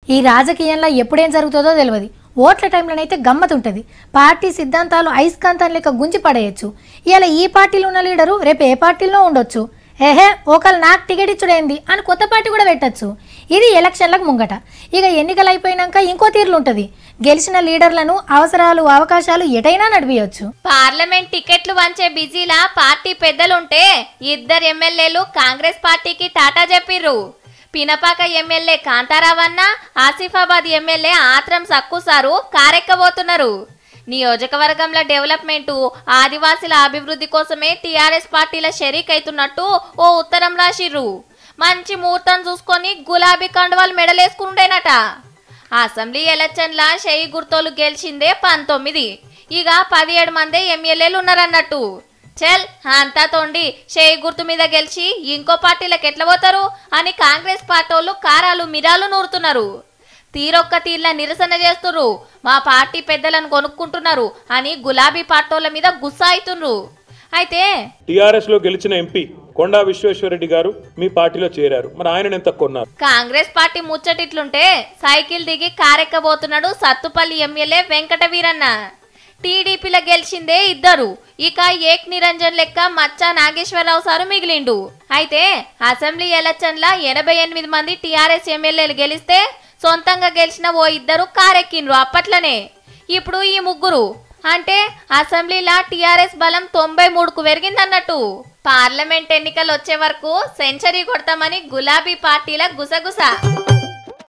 ఈ రాజకీయంలో ఎప్పుడేం జరుగుతుందో తెలియదు ఓట్ల టైంలోనైతే గమ్మత్ ఉంటుంది పార్టీ సిద్ధాంతాలు ఐస్కాంతం లెక్క గుంజి పడేయచ్చు ఇలా ఈ పార్టీలో ఉన్న లీడరు రేపు ఏ పార్టీలో ఉండొచ్చు ఏహే ఒకళ్ళు నాకు టికెట్ ఇచ్చుడేంది అని కొత్త పార్టీ కూడా పెట్టచ్చు ఇది ఎలక్షన్లకు ముంగట ఇక ఎన్నికలు అయిపోయినాక ఇంకో తీరులు ఉంటుంది గెలిచిన లీడర్లను అవసరాలు అవకాశాలు ఎటైనా నడిపించవచ్చు పార్లమెంట్ టికెట్లు వంచే బిజీలా పార్టీ పెద్దలుంటే ఇద్దరు ఎమ్మెల్యేలు కాంగ్రెస్ పార్టీకి టాటా చెప్పిర్రు పినపాక ఎమ్మెల్యే కాంతారావన్న ఆసిఫాబాద్ ఎమ్మెల్యే ఆత్రం సక్కుసారు కారెక్కబోతున్నారు నియోజకవర్గంలో డెవలప్మెంట్ ఆదివాసుల అభివృద్ధి కోసమే టీఆర్ఎస్ పార్టీల షరీక్ అవుతున్నట్టు ఓ ఉత్తరం రాసిర్రు మంచి ముహూర్తం చూసుకొని గులాబీ కండువాలు మెడలేసుకుండేనట అసెంబ్లీ ఎలక్షన్ల షెయి గుర్తోలు గెలిచిందే పంతొమ్మిది ఇక పదిహేడు మంది ఎమ్మెల్యేలు ఉన్నారన్నట్టు చల్ అంతా తోండి షేయి గుర్తు మీద గెలిచి ఇంకో పార్టీలకు ఎట్లా పోతారు అని కాంగ్రెస్ పార్టోళ్ళు కారాలు మిరాలు నూరుతున్నారు తీరొక్క తీర్ల నిరసన చేస్తుర్రు మా పార్టీ పెద్దలను కొనుక్కుంటున్నారు అని గులాబీ పార్టోళ్ళ మీద గుస్సా అవుతున్నారు అయితే టీఆర్ఎస్ లో గెలిచిన ఎంపీ కొండా విశ్వేశ్వరరెడ్డి గారు మీ పార్టీలో చేరారు మరి ఆయన ఎంత కొన్నారు కాంగ్రెస్ పార్టీ ముచ్చటిట్లుంటే సైకిల్ దిగి కారెక్కబోతున్నాడు సత్తుపల్లి ఎమ్మెల్యే వెంకట వీరన్న టీడీపీలో గెలిచిందే ఇద్దరు ఇక ఏక్ నిరంజన్ లెక్క మచ్చా నాగేశ్వరరావు సారు మిగిలిండు అయితే అసెంబ్లీ ఎలక్షన్ల ఎనభై ఎనిమిది మంది టీఆర్ఎస్ ఎమ్మెల్యేలు గెలిస్తే సొంతంగా గెలిచిన ఓ ఇద్దరు కారెక్కిండ్రు అప్పట్లనే ఇప్పుడు ఈ ముగ్గురు అంటే అసెంబ్లీలా టీఆర్ఎస్ బలం తొంభై మూడుకు పెరిగిందన్నట్టు పార్లమెంట్ ఎన్నికలు వచ్చే వరకు సెంచరీ కొడతామని గులాబీ పార్టీల గుసగుస